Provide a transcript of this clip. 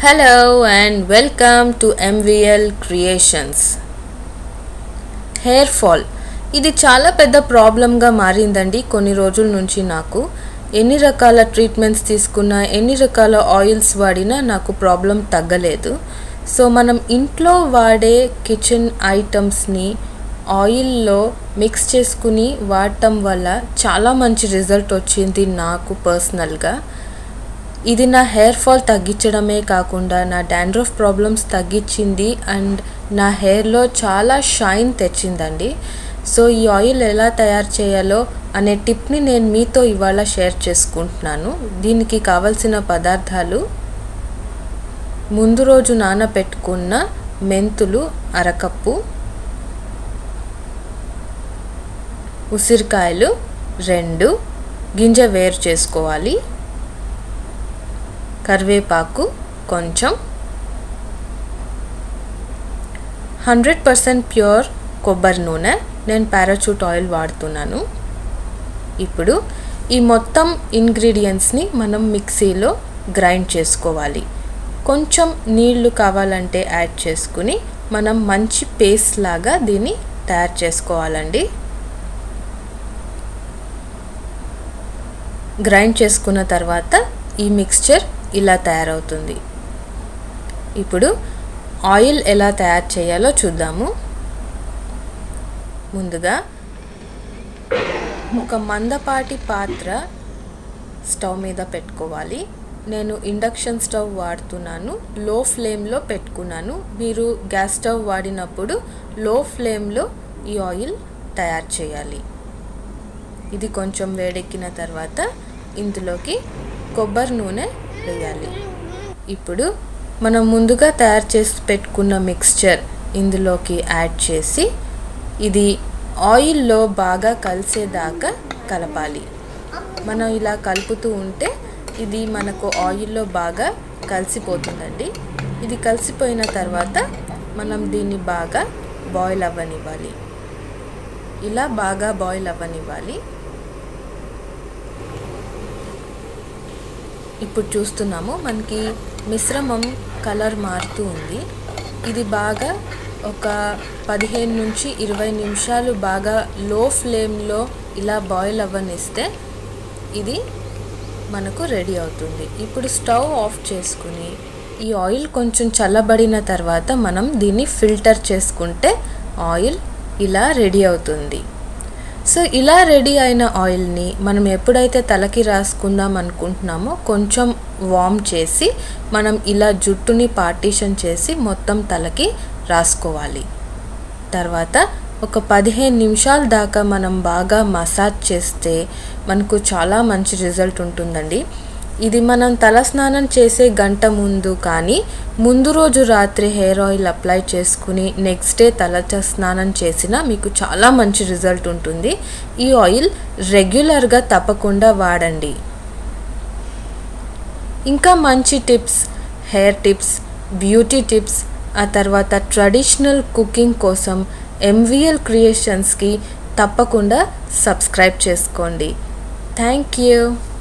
Hello and welcome to MVL Creations. Hair fall ఇది చాలా పెద్ద ప్రాబ్లంగా మారిందండి కొన్ని రోజుల నుంచి నాకు ఎన్ని రకాల ట్రీట్మెంట్స్ తీసుకున్నా ఎన్ని రకాల ఆయిల్స్ వాడినా నాకు ప్రాబ్లం తగ్గలేదు సో మనం ఇంట్లో వాడే కిచెన్ ఐటమ్స్ని ఆయిల్లో మిక్స్ చేసుకుని వాడటం వల్ల చాలా మంచి రిజల్ట్ వచ్చింది నాకు పర్సనల్గా ఇది నా హెయిర్ ఫాల్ తగ్గించడమే కాకుండా నా డాండ్రఫ్ ప్రాబ్లమ్స్ తగ్గించింది అండ్ నా హెయిర్లో చాలా షైన్ తెచ్చిందండి సో ఈ ఆయిల్ ఎలా తయారు చేయాలో అనే టిప్ని నేను మీతో ఇవాళ షేర్ చేసుకుంటున్నాను దీనికి కావలసిన పదార్థాలు ముందు రోజు నానబెట్టుకున్న మెంతులు అరకప్పు ఉసిరికాయలు రెండు గింజ వేరు చేసుకోవాలి కరివేపాకు కొంచెం హండ్రెడ్ పర్సెంట్ ప్యూర్ కొబ్బరి నూనె నేను పారాచూట్ ఆయిల్ వాడుతున్నాను ఇప్పుడు ఈ మొత్తం ఇంగ్రీడియంట్స్ని మనం మిక్సీలో గ్రైండ్ చేసుకోవాలి కొంచెం నీళ్లు కావాలంటే యాడ్ చేసుకుని మనం మంచి పేస్ట్ లాగా దీన్ని తయారు చేసుకోవాలండి గ్రైండ్ చేసుకున్న తర్వాత ఈ మిక్స్చర్ ఇలా తయారవుతుంది ఇప్పుడు ఆయిల్ ఎలా తయారు చేయాలో చూద్దాము ముందుగా ఒక మందపాటి పాత్ర స్టవ్ మీద పెట్టుకోవాలి నేను ఇండక్షన్ స్టవ్ వాడుతున్నాను లో ఫ్లేమ్లో పెట్టుకున్నాను మీరు గ్యాస్ స్టవ్ వాడినప్పుడు లో ఫ్లేమ్లో ఈ ఆయిల్ తయారు చేయాలి ఇది కొంచెం వేడెక్కిన తర్వాత ఇందులోకి కొబ్బరి నూనె వేయాలి ఇప్పుడు మనం ముందుగా తయారు చేసి పెట్టుకున్న మిక్స్చర్ ఇందులోకి యాడ్ చేసి ఇది ఆయిల్లో బాగా కలిసేదాకా కలపాలి మనం ఇలా కలుపుతూ ఉంటే ఇది మనకు ఆయిల్లో బాగా కలిసిపోతుందండి ఇది కలిసిపోయిన తర్వాత మనం దీన్ని బాగా బాయిల్ అవ్వనివ్వాలి ఇలా బాగా బాయిల్ అవ్వనివ్వాలి ఇప్పుడు చూస్తున్నాము మనకి మిశ్రమం కలర్ మారుతూ ఉంది ఇది బాగా ఒక పదిహేను నుంచి ఇరవై నిమిషాలు బాగా లో ఫ్లేమ్లో ఇలా బాయిల్ అవ్వనిస్తే ఇది మనకు రెడీ అవుతుంది ఇప్పుడు స్టవ్ ఆఫ్ చేసుకుని ఈ ఆయిల్ కొంచెం చల్లబడిన తర్వాత మనం దీన్ని ఫిల్టర్ చేసుకుంటే ఆయిల్ ఇలా రెడీ అవుతుంది సో ఇలా రెడీ అయిన ఆయిల్ని మనం ఎప్పుడైతే తలకి రాసుకుందాం అనుకుంటున్నామో కొంచెం వామ్ చేసి మనం ఇలా జుట్టుని పార్టీషన్ చేసి మొత్తం తలకి రాసుకోవాలి తర్వాత ఒక పదిహేను నిమిషాల దాకా మనం బాగా మసాజ్ చేస్తే మనకు చాలా మంచి రిజల్ట్ ఉంటుందండి ఇది మనం తలస్నానం చేసే గంట ముందు కానీ ముందు రోజు రాత్రి హెయిర్ ఆయిల్ అప్లై చేసుకుని నెక్స్ట్ డే తల స్నానం చేసినా మీకు చాలా మంచి రిజల్ట్ ఉంటుంది ఈ ఆయిల్ రెగ్యులర్గా తప్పకుండా వాడండి ఇంకా మంచి tips hair tips beauty tips ఆ తర్వాత ట్రెడిషనల్ కుకింగ్ కోసం ఎంవిఎల్ క్రియేషన్స్కి తప్పకుండా సబ్స్క్రైబ్ చేసుకోండి థ్యాంక్ యూ